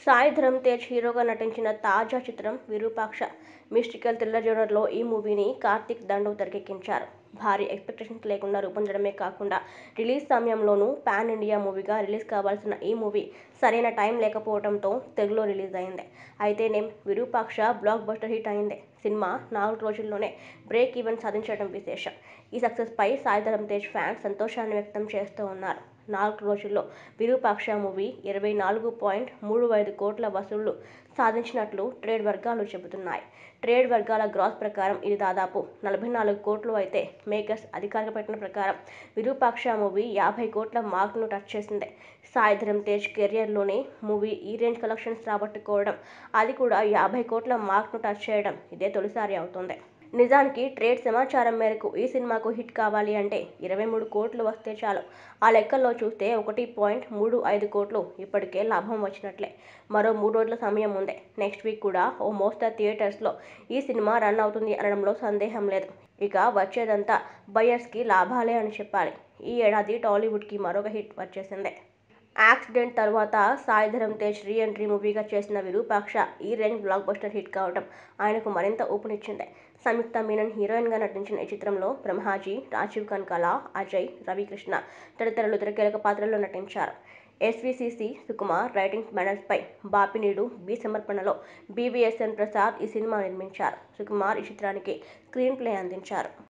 సాయి ధరమ్ తేజ్ హీరోగా నటించిన తాజా చిత్రం విరూపాక్ష మిస్టికల్ థ్రిల్లర్ జోనర్లో ఈ మూవీని కార్తీక్ దండు తెరకెక్కించారు భారీ ఎక్స్పెక్టేషన్స్ లేకుండా రూపొందడమే కాకుండా రిలీజ్ సమయంలోనూ పాన్ ఇండియా మూవీగా రిలీజ్ కావాల్సిన ఈ మూవీ సరైన టైం లేకపోవడంతో తెలుగులో రిలీజ్ అయింది అయితేనేం విరూపాక్ష బ్లాక్ బస్టర్ హిట్ అయింది సినిమా నాలుగు రోజుల్లోనే బ్రేక్ ఈవెన్ సాధించడం విశేషం ఈ సక్సెస్పై సాయి ధరమ్ తేజ్ ఫ్యాన్స్ సంతోషాన్ని వ్యక్తం చేస్తూ ఉన్నారు నాలుగు రోజుల్లో విరూపాక్ష మూవీ ఇరవై నాలుగు పాయింట్ మూడు ఐదు కోట్ల వసూళ్లు సాధించినట్లు ట్రేడ్ వర్గాలు చెబుతున్నాయి ట్రేడ్ వర్గాల గ్రాస్ ప్రకారం ఇది దాదాపు నలభై నాలుగు కోట్లు అయితే మేకర్స్ అధికారిక ప్రకటన ప్రకారం విరూపాక్ష మూవీ యాభై కోట్ల మార్క్ను టచ్ చేసింది సాయి ధరమ్ తేజ్ కెరియర్లోనే మూవీ ఈ రేంజ్ కలెక్షన్స్ రాబట్టుకోవడం అది కూడా యాభై కోట్ల మార్క్ను టచ్ చేయడం ఇదే తొలిసారి అవుతుంది నిజానికి ట్రేడ్ సమాచారం మేరకు ఈ సినిమాకు హిట్ కావాలి అంటే ఇరవై మూడు కోట్లు వస్తే చాలు ఆ లెక్కల్లో చూస్తే ఒకటి పాయింట్ మూడు ఐదు కోట్లు ఇప్పటికే లాభం వచ్చినట్లే మరో మూడు రోజుల సమయం ఉంది నెక్స్ట్ వీక్ కూడా ఓ మోస్తా థియేటర్స్లో ఈ సినిమా రన్ అవుతుంది అనడంలో సందేహం లేదు ఇక వచ్చేదంతా బయర్స్కి లాభాలే అని చెప్పాలి ఈ ఏడాది టాలీవుడ్కి మరొక హిట్ వచ్చేసిందే యాక్సిడెంట్ తర్వాత సాయి ధరమ్ తేజ్ రీ ఎంట్రీ మూవీగా చేసిన విరూపాక్ష ఈ రేంజ్ బ్లాక్ బస్టర్ హిట్ కావడం ఆయనకు మరింత ఊపునిచ్చింది సంయుక్త మీనన్ హీరోయిన్గా నటించిన ఈ చిత్రంలో బ్రహ్మాజీ రాజీవ్ కన్కాల అజయ్ రవికృష్ణ తదితరులు ఇతర కీలక పాత్రల్లో నటించారు ఎస్విసిసి సుకుమార్ రైటింగ్ బ్యానర్పై బాపినీడు బి సమర్పణలో బీవీఎస్ఎన్ ప్రసాద్ ఈ సినిమా నిర్మించారు సుకుమార్ ఈ చిత్రానికి స్క్రీన్ ప్లే అందించారు